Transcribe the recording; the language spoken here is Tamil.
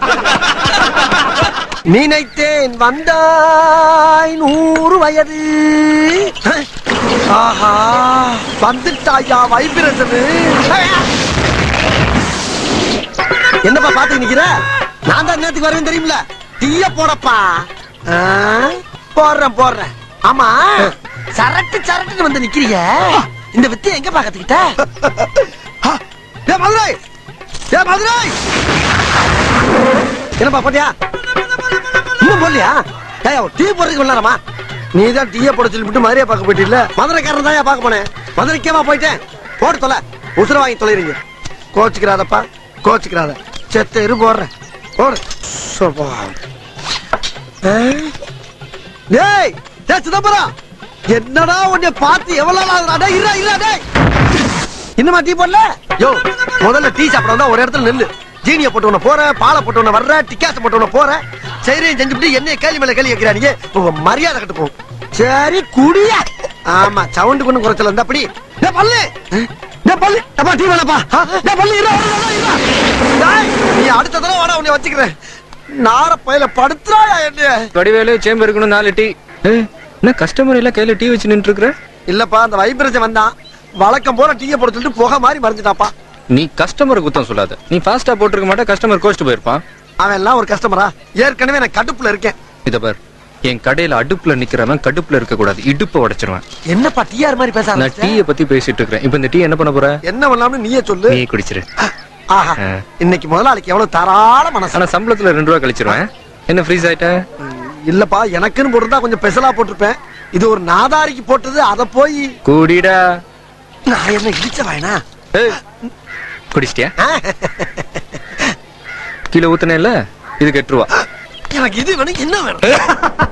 நினைத்தேன் வந்தாய் நூறு வயது ஆஹா வந்துட்டாயா வைப்ரேஷனு என்னப்பா பாத்து நிக்கிற நான் தான் நேத்துக்கு வரேன் தெரியுமில தீய போடப்பா ஆ, போடுறேன் போடுறேன் ஆமா சரட்டு சரட்டுன்னு வந்து நிக்கிறீங்க இந்த வித்து எங்க பாக்கத்துக்கிட்ட ஏ மதுரை ஏ மதுரை என்னப்பா போட்டியா இன்னும் போடலையா ஏய் டீ போடுறதுக்கு விளாடமா நீ தான் டீயை போட சொல்லிவிட்டு மதுரையை பார்க்க போயிட்டு இல்ல மதுரைக்காரன் தான் பார்க்க போனேன் மதுரைக்கேமா போயிட்டேன் போட்டு தொலை உசுர வாங்கி தொலைறீங்க கோச்சுக்கிறாதப்பா கோச்சுக்கிறாத செத்த இரு போடுறேன் போடு சோப்பா. ஆ? டேய் டேய் சிதம்பரம் என்னடா உன்னை பார்த்து எவ்வளவு நாள் ஆகுதுடா? டேய், இருடா, இருடா, டேய். இன்னுமா டீ போடல யோ முதல்ல டீ சாப்பிட வந்தா ஒரு இடத்துல நில்லு ஜீனிய போட்டு உன போற பாலை போட்டு உன வர்ற டிக்காச போட்டு உன போற சரியும் செஞ்சுட்டு என்ன கேள்வி மேல கேள்வி கேட்கிறாங்க உங்க மரியாதை கட்டு போ சரி குடியா ஆமா சவுண்டு கொண்டு குறைச்சல இருந்தா அப்படி டேய் பல்லு டேய் பல்லு அப்பா டீ வேணப்பா டேய் பல்லு இருடா, இருடா, இருடா, இருடா. டேய், நீ அடுத்த தடவை வாடா உன்னை வச்சுக்கிறேன் நார பையில படுத்துறாயா என்ன வடிவேலு சேம்பர் இருக்கணும் நாலு டீ ஏய், என்ன கஸ்டமர் எல்லாம் கையில டீ வச்சு நின்று இருக்கிற இல்லப்பா அந்த வைப்ரேஷன் வந்தான் வழக்கம் போல டீயை போட சொல்லிட்டு புகை மாதிரி மறைஞ்சிட்டாப்பா நீ கஸ்டமர் குத்தம் சொல்லாத நீ ஃபாஸ்டா போட்டிருக்க மாட்டே கஸ்டமர் கோச்சிட்டு போயிருப்பான் அவன் எல்லாம் ஒரு கஸ்டமரா ஏற்கனவே நான் கடுப்புல இருக்கேன் இத பார் என் கடையில அடுப்புல நிக்கிறவன் கடுப்புல இருக்க கூடாது இடுப்ப உடைச்சிருவேன் என்னப்பா டிஆர் மாதிரி பேச நான் ஆரம்பிச்சிட்ட? டீய பத்தி பேசிட்டு இருக்கிறேன் இப்ப இந்த டீ என்ன பண்ண போற என்ன பண்ணலாம்னு நீயே சொல்லு நீ குடிச்சிரு ஆஹா ஆ. இன்னைக்கு முதலாளிக்கு எவ்வளவு தாராள மனசு ஆனா சம்பளத்துல ரெண்டு ரூபா கழிச்சிருவேன் என்ன ஃப்ரீஸ் ஆயிட்ட இல்லப்பா எனக்குன்னு போட்டிருந்தா கொஞ்சம் பெசலா போட்டிருப்பேன் இது ஒரு நாதாரிக்கு போட்டது அத போய் கூடிடா நான் என்ன இடிச்ச வேணா ஏய், குடிச்சிட்டியா கீழே ஊத்துனேல இதுக்கு எட்டு ரூபா எனக்கு இது வேணும் என்ன வேணும்